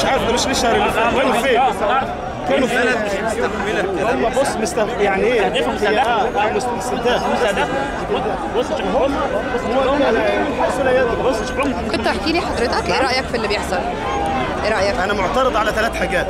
مش عارف مش ليش الشهر اللي فات كانوا فين؟ كانوا فين؟ البلد مش مستحمله الكلام هم بص مستف يعني ايه؟ هي اه آه، مست- مستهدف بص شكلهم حيث لا يدري. بص شكلهم ممكن تحكي لي حضرتك ايه رايك في اللي بيحصل ايه رايك انا معترض على ثلاث حاجات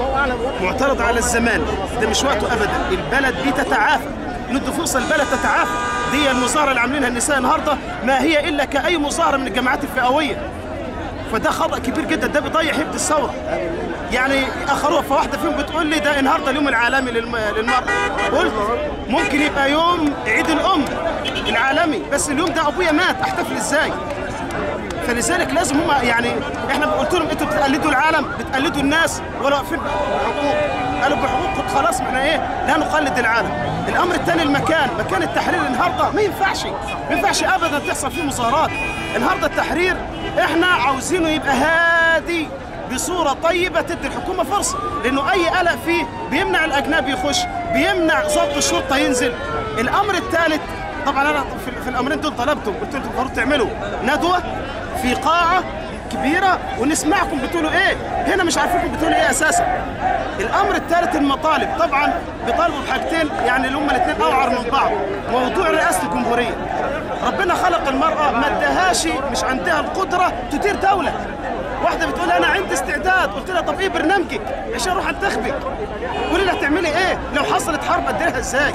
معترض على الزمان ده مش وقته ابدا البلد دي تتعافى ندوا فرصه البلد تتعافى دي المظاهره اللي عاملينها النساء النهارده ما هي الا كاي مظاهره من الجماعات الفئويه فده خطا كبير جدا ده بيضيع هيبه الثوره يعني اخروها فواحده فيهم بتقول لي ده النهارده اليوم العالمي للم... للمراه قلت ممكن يبقى يوم عيد الام العالمي بس اليوم ده ابويا مات احتفل ازاي فلذلك لازم هم يعني احنا قلت لهم انتوا بتقلدوا العالم بتقلدوا الناس ولا واقفين بحقوق قالوا بحقوق خلاص ما احنا ايه لا نقلد العالم الامر الثاني المكان مكان التحرير النهارده ما ينفعش ما ينفعش ابدا تحصل فيه مظاهرات النهارده التحرير احنا عاوزينه يبقى هادي بصورة طيبة تدي الحكومة فرصة لأنه أي قلق فيه بيمنع الأجنبي يخش بيمنع ضبط الشرطة ينزل الأمر الثالث طبعا أنا في, في الأمرين دول طلبتهم قلت لهم المفروض تعملوا ندوة في قاعة كبيرة ونسمعكم بتقولوا إيه هنا مش عارفينكم بتقولوا إيه أساسا الأمر الثالث المطالب طبعا بيطالبوا بحاجتين يعني اللي هم الاثنين أوعر من بعض موضوع رئاسة الجمهورية ربنا خلق المرأة ما اداهاش مش عندها القدرة تدير دولة واحده بتقول انا عندي استعداد قلت لها طب ايه برنامجك عشان اروح انتخبك قولي لها تعملي ايه لو حصلت حرب اديرها ازاي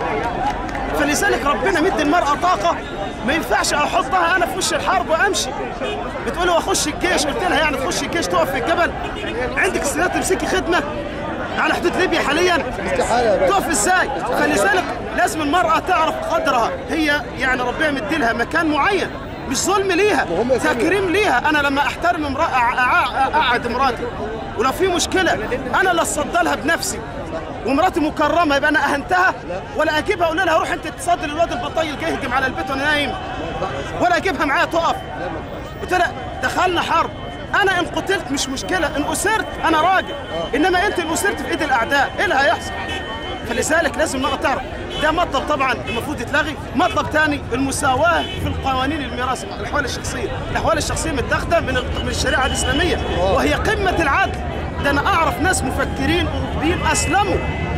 فلذلك ربنا مدي المراه طاقه ما ينفعش احطها انا في وش الحرب وامشي بتقولي واخش الجيش قلت لها يعني تخش الجيش تقف في الجبل عندك استعداد تمسكي خدمه على حدود ليبيا حاليا تقف ازاي فلذلك لازم المراه تعرف قدرها هي يعني ربنا مدي لها مكان معين مش ظلم ليها تكريم ليها انا لما احترم امراه أع- أع- اقعد مراتي ولو في مشكله انا اللي اتصدى لها بنفسي ومراتي مكرمه يبقى انا اهنتها ولا اجيبها اقول لها روح انت تصدي للواد البطيل جاي يهجم على البيت وانا نايم ولا اجيبها معايا تقف قلت لها دخلنا حرب انا ان قتلت مش مشكله ان اسرت انا راجل انما انت ان اسرت في ايد الاعداء ايه اللي هيحصل فلذلك لازم نقطع تعرف ده مطلب طبعا المفروض يتلغي مطلب ثاني المساواه في القوانين الميراث الاحوال الشخصيه الاحوال الشخصيه متاخده من ال- من الشريعه الاسلاميه وهي قمه العدل ده انا اعرف ناس مفكرين اوروبيين اسلموا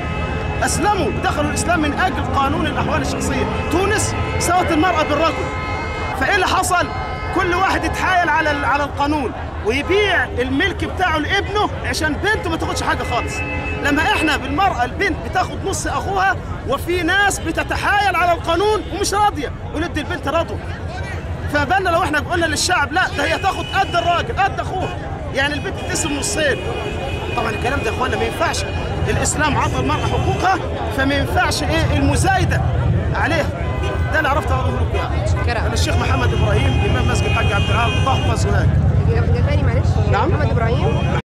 اسلموا دخلوا الاسلام من اجل قانون الاحوال الشخصيه تونس سوت المراه بالرجل فايه اللي حصل كل واحد يتحايل على ال- على القانون ويبيع الملك بتاعه لابنه عشان بنته ما تاخدش حاجه خالص لما احنا بالمراه البنت بتاخد نص اخوها وفي ناس بتتحايل على القانون ومش راضيه وندي البنت رضوى فبالنا لو احنا قلنا للشعب لا ده هي تاخد قد الراجل قد اخوها يعني البنت تقسم نصين طبعا الكلام ده يا اخوانا ما ينفعش الاسلام عطى المراه حقوقها فما ينفعش ايه المزايده عليها ده اللي عرفت اقوله لكم يعني شكرا انا الشيخ محمد ابراهيم امام مسجد الحاج عبد العال ضغط مسجد تاني معلش نعم. محمد ابراهيم